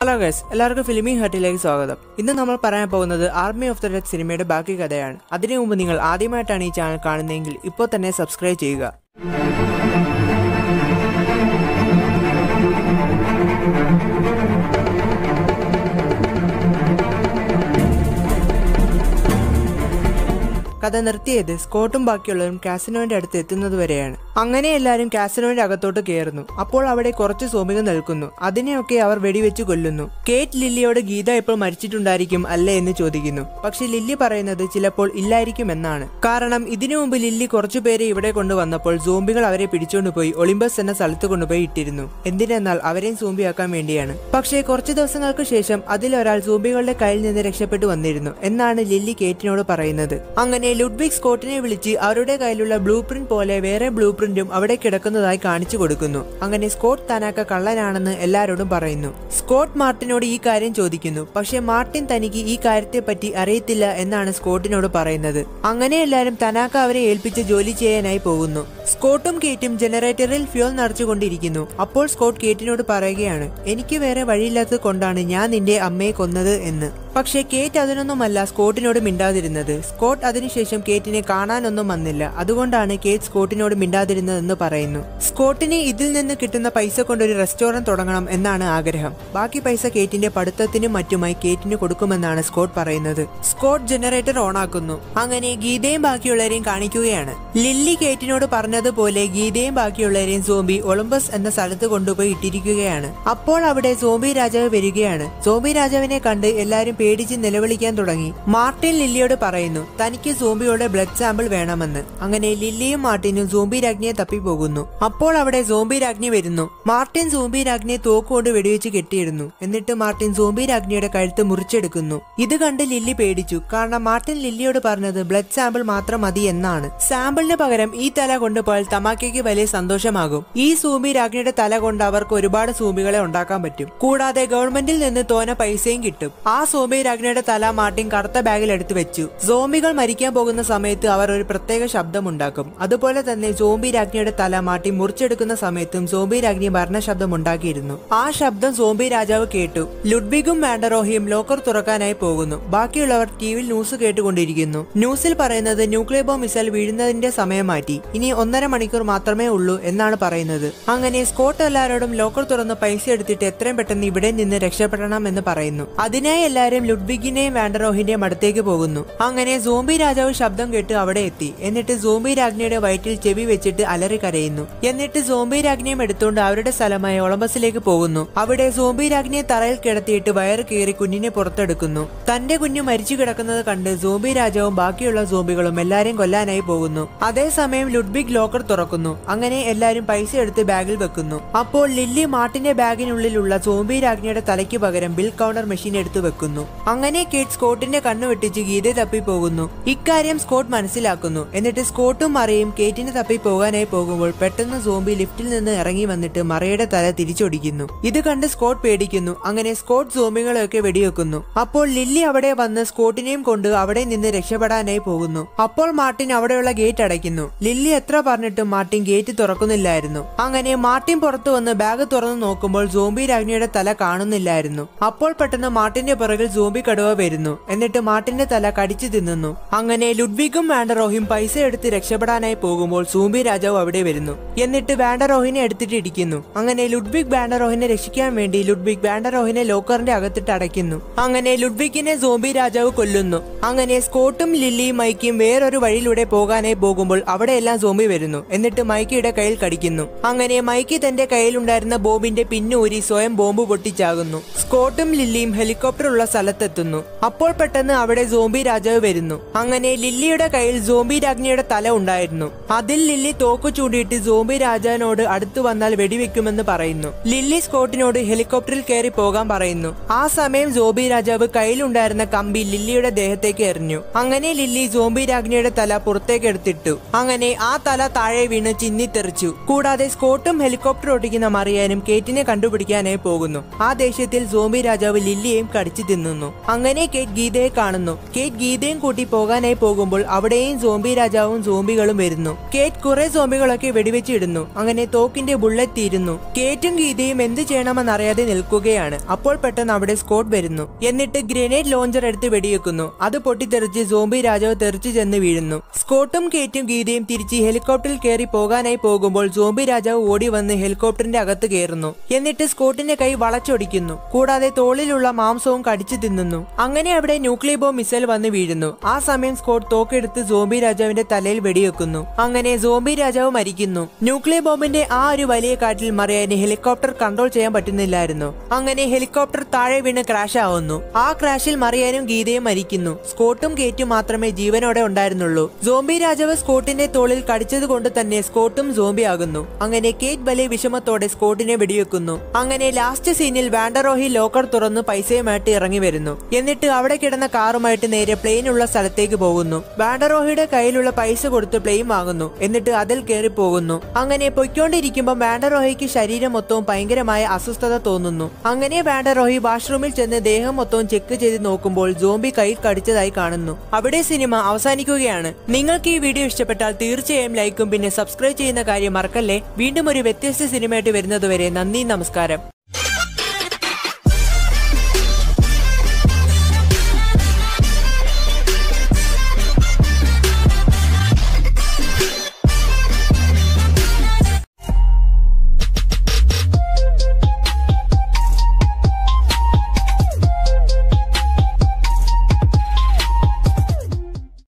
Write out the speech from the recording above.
hello guys എല്ലാവർക്കും ഫിലിമി ഹട്ടിലേക്ക് സ്വാഗതം ഇന്ന് നമ്മൾ പറയാൻ പോകുന്നത് ആർമി ഓഫ് ദ ഡെഡ് സിനിമയുടെ ബാക്കി കഥയാണ് അതിനു മുമ്പ് നിങ്ങൾ ആദ്യമായിട്ടാണ് ഈ ചാനൽ കാണുന്നതെങ്കിൽ ഇപ്പോൾ തന്നെ സബ്സ്ക്രൈബ് ചെയ്യുക കഥ നിർത്തിയത് സ്കോട്ടും ബാക്കിയുള്ളവരും കാസിനോന്റെ അടുത്ത് എത്തുന്നത് വരെയാണ് അങ്ങനെ എല്ലാവരും കാസിനോന്റെ അകത്തോട്ട് കയറുന്നു അപ്പോൾ അവിടെ കുറച്ച് സോമികൾ നിൽക്കുന്നു അതിനെയൊക്കെ അവർ വെടിവെച്ച് കൊല്ലുന്നു കേറ്റ് ലില്ലിയോട് ഗീത ഇപ്പോൾ മരിച്ചിട്ടുണ്ടായിരിക്കും അല്ലേ എന്ന് ചോദിക്കുന്നു പക്ഷെ ലില്ലി പറയുന്നത് ചിലപ്പോൾ ഇല്ലായിരിക്കും എന്നാണ് കാരണം ഇതിനു മുമ്പ് ലില്ലി കുറച്ചു പേരെ ഇവിടെ കൊണ്ടുവന്നപ്പോൾ സോംബികൾ അവരെ പിടിച്ചുകൊണ്ടുപോയി ഒളിമ്പസ് എന്ന സ്ഥലത്ത് കൊണ്ടുപോയി ഇട്ടിരുന്നു എന്തിനെന്നാൽ അവരെയും സോംബിയാക്കാൻ വേണ്ടിയാണ് പക്ഷേ കുറച്ച് ദിവസങ്ങൾക്ക് ശേഷം അതിലൊരാൾ സോംബികളുടെ കയ്യിൽ നിന്ന് രക്ഷപ്പെട്ടു വന്നിരുന്നു എന്നാണ് ലില്ലി കേറ്റിനോട് പറയുന്നത് അങ്ങനെ ലുഡ്വിഗ് സ്കോട്ടിനെ വിളിച്ച് അവരുടെ കയ്യിലുള്ള ബ്ലൂ പ്രിന്റ് പോലെ വേറെ ബ്ലൂ പ്രിന്റും അവിടെ കിടക്കുന്നതായി കാണിച്ചു കൊടുക്കുന്നു അങ്ങനെ സ്കോട്ട് താനാക്ക കള്ളനാണെന്ന് എല്ലാവരോടും പറയുന്നു സ്കോട്ട് മാർട്ടിനോട് ഈ കാര്യം ചോദിക്കുന്നു പക്ഷെ മാർട്ടിൻ തനിക്ക് ഈ കാര്യത്തെ പറ്റി അറിയത്തില്ല എന്നാണ് സ്കോട്ടിനോട് പറയുന്നത് അങ്ങനെ എല്ലാവരും തനാക്ക അവരെ ഏൽപ്പിച്ച് ജോലി ചെയ്യാനായി പോകുന്നു സ്കോട്ടും കേറ്റും ജനറേറ്ററിൽ ഫ്യൂൽ നിറച്ചുകൊണ്ടിരിക്കുന്നു അപ്പോൾ സ്കോട്ട് കേറ്റിനോട് പറയുകയാണ് എനിക്ക് വേറെ വഴിയില്ലാത്തത് കൊണ്ടാണ് ഞാൻ നിന്റെ അമ്മയെ കൊന്നത് എന്ന് പക്ഷേ കേറ്റ് അതിനൊന്നുമല്ല സ്കോട്ടിനോട് മിണ്ടാതിരുന്നത് സ്കോട്ട് അതിനുശേഷം കേറ്റിനെ കാണാനൊന്നും വന്നില്ല അതുകൊണ്ടാണ് കേറ്റ് സ്കോട്ടിനോട് മിണ്ടാതിരുന്നതെന്ന് പറയുന്നു സ്കോട്ടിന് ഇതിൽ നിന്ന് കിട്ടുന്ന പൈസ കൊണ്ട് ഒരു റെസ്റ്റോറന്റ് തുടങ്ങണം എന്നാണ് ആഗ്രഹം ബാക്കി പൈസ കേറ്റിന്റെ പഠിത്തത്തിനും മറ്റുമായി കേറ്റിന് കൊടുക്കുമെന്നാണ് സ്കോട്ട് പറയുന്നത് സ്കോട്ട് ജനറേറ്റർ ഓണാക്കുന്നു അങ്ങനെ ഗീതയും ബാക്കിയുള്ളവരെയും കാണിക്കുകയാണ് ലില്ലി കേറ്റിനോട് പറഞ്ഞതുപോലെ ഗീതയും ബാക്കിയുള്ളവരെയും സോംബി ഒളിമ്പസ് എന്ന സ്ഥലത്ത് കൊണ്ടുപോയി ഇട്ടിരിക്കുകയാണ് അപ്പോൾ അവിടെ സോംബി രാജാവ് വരികയാണ് സോംബി രാജാവിനെ കണ്ട് എല്ലാവരും പേടിച്ച് നിലവിളിക്കാൻ തുടങ്ങി മാർട്ടിൻ ലില്ലിയോട് പറയുന്നു തനിക്ക് സോംബിയുടെ ബ്ലഡ് സാമ്പിൾ വേണമെന്ന് അങ്ങനെ ലില്ലിയും മാർട്ടിനും സോംബി രാജ്ഞിയെ തപ്പിപ്പോകുന്നു അപ്പോൾ അവിടെ സോംബി രാജ്ഞി വരുന്നു മാർട്ടിൻ സോംബി രാജ്ഞിയെ തോക്കുകൊണ്ട് വെടിവെച്ച് കെട്ടിയിടുന്നു എന്നിട്ട് മാർട്ടിൻ സോംബി രാജ്ഞിയുടെ കഴുത്ത് മുറിച്ചെടുക്കുന്നു ഇത് കണ്ട് ലില്ലി പേടിച്ചു കാരണം മാർട്ടിൻ ലില്ലിയോട് പറഞ്ഞത് ബ്ലഡ് സാമ്പിൾ മാത്രം മതി എന്നാണ് സാമ്പിളിന് പകരം ഈ തല കൊണ്ടുപോയാൽ തമാക്കയ്ക്ക് വലിയ സന്തോഷമാകും ഈ സൂമ്പി രാജ്ഞിയുടെ തല കൊണ്ട് അവർക്ക് ഒരുപാട് സൂമ്പികളെ ഉണ്ടാക്കാൻ പറ്റും കൂടാതെ ഗവൺമെന്റിൽ നിന്ന് തോന പൈസയും കിട്ടും ആ സോംബി രാജ്ഞിയുടെ തല മാർട്ടിൻ കറുത്ത ബാഗിൽ എടുത്തു വെച്ചു സോംബികൾ മരിക്കാൻ പോകുന്ന സമയത്ത് അവർ ഒരു പ്രത്യേക ശബ്ദമുണ്ടാക്കും അതുപോലെ തന്നെ സോംബി രാജ്ഞിയുടെ തല മാർട്ടിൻ മുറിച്ചെടുക്കുന്ന സമയത്തും സോംബി രാജ്ഞി മരണ ശബ്ദം ഉണ്ടാക്കിയിരുന്നു ആ ശബ്ദം സോംബി രാജാവ് കേട്ടു ലുഡ്വിഗും മാൻഡറോഹിയും ലോക്കർ തുറക്കാനായി പോകുന്നു ബാക്കിയുള്ളവർ ടിവിയിൽ ന്യൂസ് കേട്ടുകൊണ്ടിരിക്കുന്നു ന്യൂസിൽ പറയുന്നത് ന്യൂക്ലിയർ ബോംബ് മിസൈൽ വീഴുന്നതിന്റെ സമയം മാറ്റി ഇനി ഒന്നര മണിക്കൂർ മാത്രമേ ഉള്ളൂ എന്നാണ് പറയുന്നത് അങ്ങനെ സ്കോട്ട് എല്ലാവരോടും ലോക്കർ തുറന്ന് പൈസ എടുത്തിട്ട് എത്രയും പെട്ടെന്ന് ഇവിടെ നിന്ന് രക്ഷപ്പെടണം എന്ന് പറയുന്നു അതിനായി എല്ലാവരും ലുഡ്വിഗിന്റെയും വാൻഡറോഹിന്റെയും അടുത്തേക്ക് പോകുന്നു അങ്ങനെ സോംബി രാജാവ് ശബ്ദം കേട്ട് അവിടെ എത്തി എന്നിട്ട് സോംബി രാജ്ഞിയുടെ വയറ്റിൽ ചെവി വെച്ചിട്ട് അലറി കരയുന്നു എന്നിട്ട് സോംബി രാജ്ഞിയും എടുത്തുകൊണ്ട് അവരുടെ സ്ഥലമായ ഒളമ്പസിലേക്ക് പോകുന്നു അവിടെ സോംബി രാജ്ഞിയെ തറയിൽ കിടത്തിയിട്ട് വയറ് കീറി കുഞ്ഞിനെ പുറത്തെടുക്കുന്നു തന്റെ കുഞ്ഞു മരിച്ചു കിടക്കുന്നത് കണ്ട് സോംബി രാജാവും ബാക്കിയുള്ള സോംബികളും എല്ലാരെയും കൊല്ലാനായി പോകുന്നു അതേസമയം ലുഡ്ബിഗ് ലോക്കർ തുറക്കുന്നു അങ്ങനെ എല്ലാരും പൈസ എടുത്ത് ബാഗിൽ വെക്കുന്നു അപ്പോൾ ലില്ലി മാർട്ടിന്റെ ബാഗിനുള്ളിലുള്ള സോംബി രാജ്ഞിയുടെ തലയ്ക്ക് പകരം ബിൽ കൗണ്ടർ മെഷീൻ എടുത്തു വെക്കുന്നു അങ്ങനെ കേട്ട് സ്കോട്ടിന്റെ കണ്ണു വെട്ടിച്ച് ഗീതയെ തപ്പി പോകുന്നു ഇക്കാര്യം സ്കോട്ട് മനസ്സിലാക്കുന്നു എന്നിട്ട് സ്കോട്ടും മറിയും കേറ്റിനെ തപ്പി പോകാനായി പോകുമ്പോൾ പെട്ടെന്ന് സോംബി ലിഫ്റ്റിൽ നിന്ന് ഇറങ്ങി വന്നിട്ട് മറയുടെ തല തിരിച്ചൊടിക്കുന്നു ഇത് കണ്ട് സ്കോട്ട് പേടിക്കുന്നു അങ്ങനെ സ്കോട്ട് സോംബികളെയൊക്കെ വെടിവെക്കുന്നു അപ്പോൾ ലില്ലി അവിടെ വന്ന് സ്കോട്ടിനെയും കൊണ്ട് അവിടെ നിന്ന് രക്ഷപ്പെടാനായി പോകുന്നു അപ്പോൾ മാർട്ടിൻ അവിടെയുള്ള ഗേറ്റ് അടയ്ക്കുന്നു ലില്ലി എത്ര പറഞ്ഞിട്ടും മാർട്ടിൻ ഗേറ്റ് തുറക്കുന്നില്ലായിരുന്നു അങ്ങനെ മാർട്ടിൻ പുറത്തു വന്ന് ബാഗ് തുറന്നു നോക്കുമ്പോൾ സോംബി രാജ്ഞിയുടെ തല കാണുന്നില്ലായിരുന്നു അപ്പോൾ പെട്ടെന്ന് മാർട്ടിന്റെ പുറകിൽ സോംബി കടുവ വരുന്നു എന്നിട്ട് മാർട്ടിന്റെ തല കടിച്ചു തിന്നുന്നു അങ്ങനെ ലുഡ്വിഗും വാൻഡറോഹിയും പൈസ എടുത്ത് രക്ഷപ്പെടാനായി പോകുമ്പോൾ സൂംബി രാജാവ് അവിടെ വരുന്നു എന്നിട്ട് വാൻഡറോഹിനെ എടുത്തിട്ട് ഇടിക്കുന്നു അങ്ങനെ ലുഡ്വിഗ് വാൻഡറോഹിനെ രക്ഷിക്കാൻ വേണ്ടി ലുഡ്വിഗ് വാൻഡറോഹിനെ ലോക്കറിന്റെ അകത്തിട്ട് അടയ്ക്കുന്നു അങ്ങനെ ലുഡ്വിഗിനെ സോംബി രാജാവ് കൊല്ലുന്നു അങ്ങനെ സ്കോട്ടും ലില്ലിയും മൈക്കിയും വേറൊരു വഴിയിലൂടെ പോകാനായി പോകുമ്പോൾ അവിടെയെല്ലാം സോംബി വരുന്നു എന്നിട്ട് മൈക്കിയുടെ കയ്യിൽ കടിക്കുന്നു അങ്ങനെ മൈക്കി തന്റെ കയ്യിലുണ്ടായിരുന്ന ബോംബിന്റെ പിന്നൂരി സ്വയം ബോംബ് പൊട്ടിച്ചാകുന്നു സ്കോട്ടും ലില്ലിയും ഹെലികോപ്റ്ററുള്ള സ്ഥലത്തെത്തുന്നു അപ്പോൾ പെട്ടെന്ന് അവിടെ സോംബി രാജാവ് വരുന്നു അങ്ങനെ ലില്ലിയുടെ കയ്യിൽ സോംബി രാജ്ഞിയുടെ തല ഉണ്ടായിരുന്നു അതിൽ ലില്ലി തോക്ക് ചൂണ്ടിയിട്ട് സോംബി രാജാവിനോട് അടുത്തു വന്നാൽ വെടിവെക്കുമെന്ന് പറയുന്നു ലില്ലി സ്കോട്ടിനോട് ഹെലികോപ്റ്ററിൽ കയറി പോകാൻ പറയുന്നു ആ സമയം സോംബി രാജാവ് കയ്യിലുണ്ടായിരുന്ന കമ്പി ലില്ലിയുടെ ദേഹത്തേക്ക് എറിഞ്ഞു അങ്ങനെ ലില്ലി സോംബി രാജ്ഞിയുടെ തല പുറത്തേക്ക് എടുത്തിട്ടു അങ്ങനെ ആ തല താഴെ വീണ് ചിന്നിത്തെറിച്ചു കൂടാതെ സ്കോട്ടും ഹെലികോപ്റ്റർ ഓടിക്കുന്ന മറിയാനും കേറ്റിനെ കണ്ടുപിടിക്കാനായി പോകുന്നു ആ ദേഷ്യത്തിൽ സോംബി രാജാവ് ലില്ലിയെയും കടിച്ചു തിന്നുന്നു അങ്ങനെ കേറ്റ് ഗീതയെ കാണുന്നു കേറ്റ് ഗീതയും കൂട്ടി പോകാനായി പോകുമ്പോൾ അവിടെയും സോംബി രാജാവും സോംബികളും വരുന്നു കേറ്റ് കുറെ സോംബികളൊക്കെ വെടിവെച്ചിടുന്നു അങ്ങനെ തോക്കിന്റെ ബുള്ളറ്റ് തീരുന്നു കേറ്റും ഗീതയും എന്ത് ചെയ്യണമെന്നറിയാതെ നിൽക്കുകയാണ് അപ്പോൾ പെട്ടെന്ന് അവിടെ സ്കോട്ട് വരുന്നു എന്നിട്ട് ഗ്രനേഡ് ലോഞ്ചർ എടുത്ത് വെടിവെക്കുന്നു അത് പൊട്ടിത്തെറിച്ച് സോംബി രാജാവ് തെറിച്ചു ചെന്ന് വീഴുന്നു സ്കോട്ടും കേറ്റും ഗീതയും തിരിച്ച് ഹെലികോപ്റ്ററിൽ കയറി പോകാനായി പോകുമ്പോൾ സോംബി രാജാവ് ഓടി വന്ന് ഹെലികോപ്റ്ററിന്റെ അകത്ത് കയറുന്നു എന്നിട്ട് സ്കോട്ടിന്റെ കൈ വളച്ചൊടിക്കുന്നു കൂടാതെ തോളിലുള്ള മാംസവും കടിച്ചു തിന്നുന്നു അങ്ങനെ അവിടെ ന്യൂക്ലിയർ ബോംബ് മിസൈൽ വന്ന് വീഴുന്നു ആ സമയം സ്കോട്ട് തോക്കെടുത്ത് സോംബി രാജാവിന്റെ തലയിൽ വെടിവെക്കുന്നു അങ്ങനെ സോംബി രാജാവ് മരിക്കുന്നു ന്യൂക്ലിയർ ബോംബിന്റെ ആ ഒരു വലിയ കാറ്റിൽ മറിയാന് ഹെലികോപ്റ്റർ കൺട്രോൾ ചെയ്യാൻ പറ്റുന്നില്ലായിരുന്നു അങ്ങനെ ഹെലികോപ്റ്റർ താഴെ വീണ് ക്രാഷ് ആവുന്നു ആ ക്രാഷിൽ മറിയാനും ഗീതയും മരിക്കുന്നു സ്കോട്ടും കേറ്റും മാത്രമേ ജീവനോടെ ഉണ്ടായിരുന്നുള്ളൂ സോംബി രാജാവ് സ്കോട്ടിന്റെ തോളിൽ കടിച്ചത് കൊണ്ട് തന്നെ സ്കോട്ടും സോംബി ആകുന്നു അങ്ങനെ കേറ്റ് വലിയ വിഷമത്തോടെ സ്കോട്ടിനെ വെടിവെക്കുന്നു അങ്ങനെ ലാസ്റ്റ് സീനിൽ വാൻഡറോഹി ലോക്കർ തുറന്ന് പൈസയുമായിട്ട് ഇറങ്ങി വരുന്നു എന്നിട്ട് അവിടെ കിടന്ന കാറുമായിട്ട് നേരെ പ്ലെയിൻ ഉള്ള സ്ഥലത്തേക്ക് പോകുന്നു വാൻഡറോഹിയുടെ കയ്യിലുള്ള പൈസ കൊടുത്ത് പ്ലെയിൻ വാങ്ങുന്നു എന്നിട്ട് അതിൽ കയറി പോകുന്നു അങ്ങനെ പൊയ്ക്കൊണ്ടിരിക്കുമ്പോൾ വാൻഡറോഹിക്ക് ശരീരം മൊത്തവും ഭയങ്കരമായ അസ്വസ്ഥത തോന്നുന്നു അങ്ങനെ വാൻഡറോഹി വാഷ്റൂമിൽ ചെന്ന് ദേഹം മൊത്തവും ചെക്ക് ചെയ്ത് നോക്കുമ്പോൾ ജോംബി കൈ കടിച്ചതായി കാണുന്നു അവിടെ സിനിമ അവസാനിക്കുകയാണ് നിങ്ങൾക്ക് ഈ വീഡിയോ ഇഷ്ടപ്പെട്ടാൽ തീർച്ചയായും ലൈക്കും പിന്നെ സബ്സ്ക്രൈബ് ചെയ്യുന്ന കാര്യം മറക്കല്ലേ വീണ്ടും ഒരു വ്യത്യസ്ത സിനിമയായിട്ട് വരുന്നതുവരെ നന്ദി നമസ്കാരം